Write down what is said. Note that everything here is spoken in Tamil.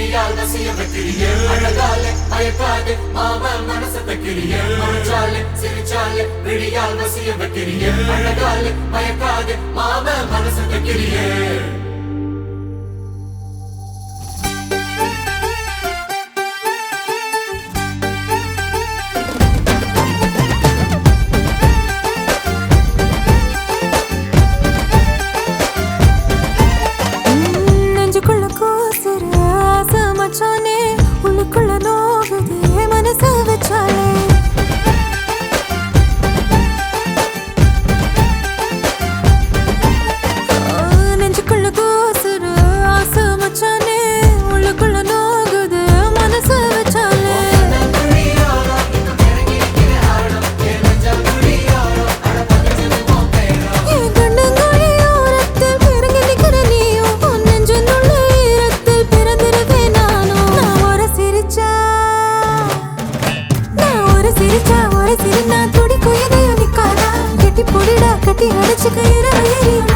விழியால் வசிய வைக்கிறியே அழகாலே மயக்காதே மாம மனசை வைக்கிறியே மறைச்சாலே சிரிச்சாலே விழியால் வசிய வைக்கிறியே அழகாலே மயக்காதே மாம மனசை வைக்கிறியே நெஞ்சுக்குள்ள கூசுற ஆசை மச்சானே உள்ளுக்குள்ள நோகுதே மனச வச்சாலே ஆ, நெஞ்சுக்குள்ள கூசுற ஆசை மச்சானே உள்ளுக்குள்ள நோகுதே மனச வச்சாலே என் கண்ணங்குழி ஓரத்தில் பிறங்கி நிக்கிற நீயும் உன் நெஞ்சினுள்ள ஈரத்தில் பிறந்திருக்கேன் நானும் நான் ஒரு சிரிச்சா நான் ஒரு சிரிச்சா ஒரு சிரினா துடிக்கும் இதயம் நிக்காதா கெட்டி பொடிடா கட்டி அடைச்சுக்க இரவு எரியும்